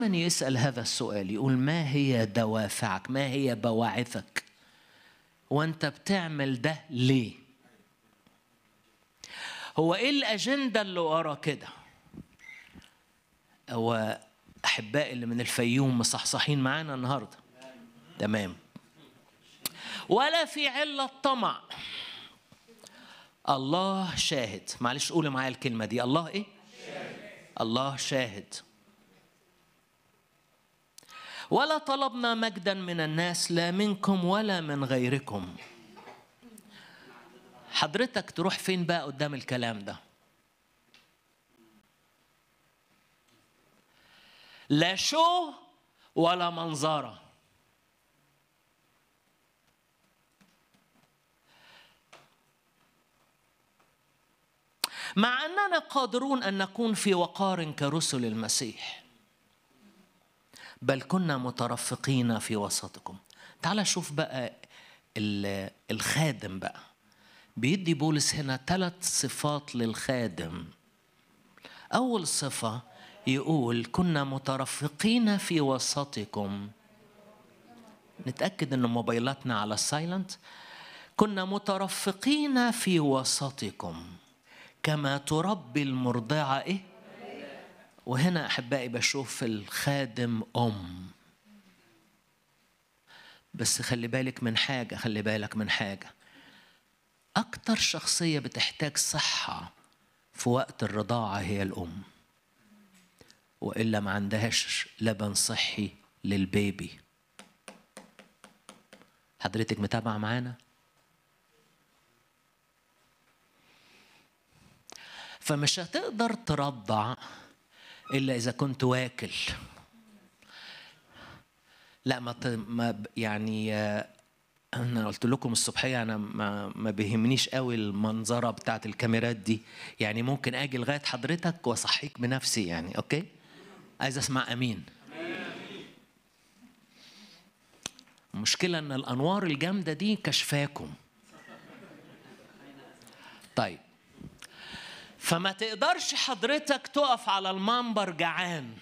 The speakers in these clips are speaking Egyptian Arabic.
من يسأل هذا السؤال يقول ما هي دوافعك ما هي بواعثك وانت بتعمل ده ليه هو ايه الاجنده اللي ورا كده هو احبائي اللي من الفيوم مصحصحين معانا النهارده تمام ولا في علة طمع الله شاهد معلش قولي معايا الكلمة دي الله ايه الله شاهد ولا طلبنا مجدا من الناس لا منكم ولا من غيركم حضرتك تروح فين بقى قدام الكلام ده لا شو ولا منظره مع اننا قادرون ان نكون في وقار كرسل المسيح بل كنا مترفقين في وسطكم تعال شوف بقى الخادم بقى بيدي بولس هنا ثلاث صفات للخادم اول صفه يقول كنا مترفقين في وسطكم نتاكد ان موبايلاتنا على السايلنت كنا مترفقين في وسطكم كما تربي المرضعة إيه؟ وهنا أحبائي بشوف الخادم أم بس خلي بالك من حاجة خلي بالك من حاجة أكتر شخصية بتحتاج صحة في وقت الرضاعة هي الأم وإلا ما عندهاش لبن صحي للبيبي حضرتك متابعة معانا؟ فمش هتقدر ترضع الا اذا كنت واكل لا ما, ت... ما يعني انا قلت لكم الصبحيه انا ما, ما بيهمنيش قوي المنظره بتاعت الكاميرات دي يعني ممكن اجي لغايه حضرتك واصحيك بنفسي يعني اوكي عايز اسمع امين المشكله ان الانوار الجامده دي كشفاكم طيب فما تقدرش حضرتك تقف على المنبر جعان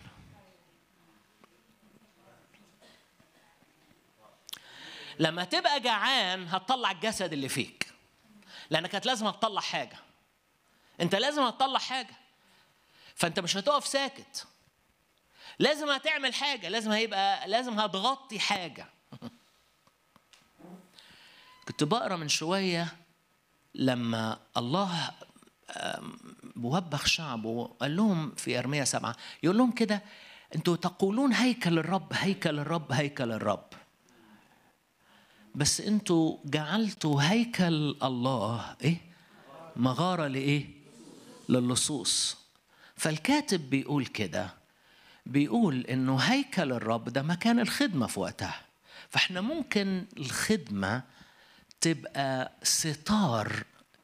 لما تبقى جعان هتطلع الجسد اللي فيك لانك كانت لازم هتطلع حاجه انت لازم هتطلع حاجه فانت مش هتقف ساكت لازم هتعمل حاجه لازم هيبقى لازم هتغطي حاجه كنت بقرا من شويه لما الله وبخ شعبه قال لهم في ارميا سبعه يقول لهم كده انتوا تقولون هيكل الرب هيكل الرب هيكل الرب بس انتوا جعلتوا هيكل الله ايه مغاره لايه للصوص فالكاتب بيقول كده بيقول انه هيكل الرب ده مكان الخدمه في وقتها فاحنا ممكن الخدمه تبقى ستار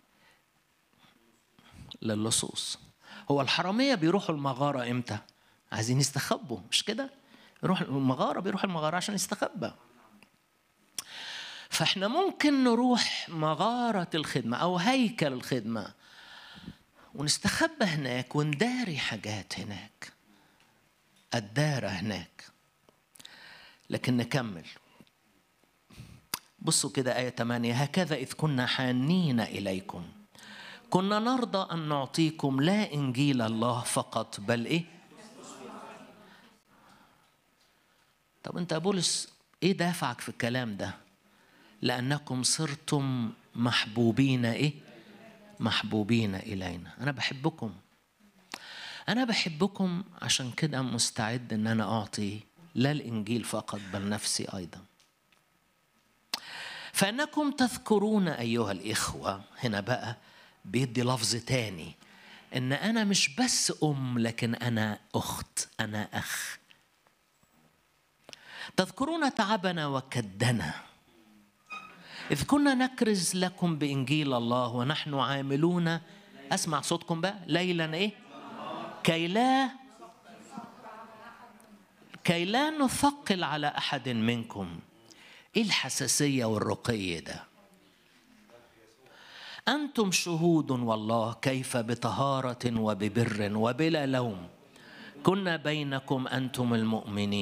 للصوص هو الحرامية بيروحوا المغارة إمتى؟ عايزين يستخبوا مش كده؟ يروح المغارة بيروح المغارة عشان يستخبى فاحنا ممكن نروح مغارة الخدمة أو هيكل الخدمة ونستخبى هناك ونداري حاجات هناك الدارة هناك لكن نكمل بصوا كده آية 8 هكذا إذ كنا حانين إليكم كنا نرضى أن نعطيكم لا إنجيل الله فقط بل إيه؟ طب أنت يا بولس إيه دافعك في الكلام ده؟ لأنكم صرتم محبوبين إيه؟ محبوبين إلينا أنا بحبكم أنا بحبكم عشان كده مستعد إن أنا أعطي لا الإنجيل فقط بل نفسي أيضا فإنكم تذكرون أيها الإخوة هنا بقى بيدي لفظ تاني ان انا مش بس ام لكن انا اخت انا اخ تذكرون تعبنا وكدنا اذ كنا نكرز لكم بانجيل الله ونحن عاملون اسمع صوتكم بقى ليلا ايه كي لا كي لا نثقل على احد منكم ايه الحساسيه والرقي ده أنتم شهود والله كيف بطهارة وببر وبلا لوم كنا بينكم أنتم المؤمنين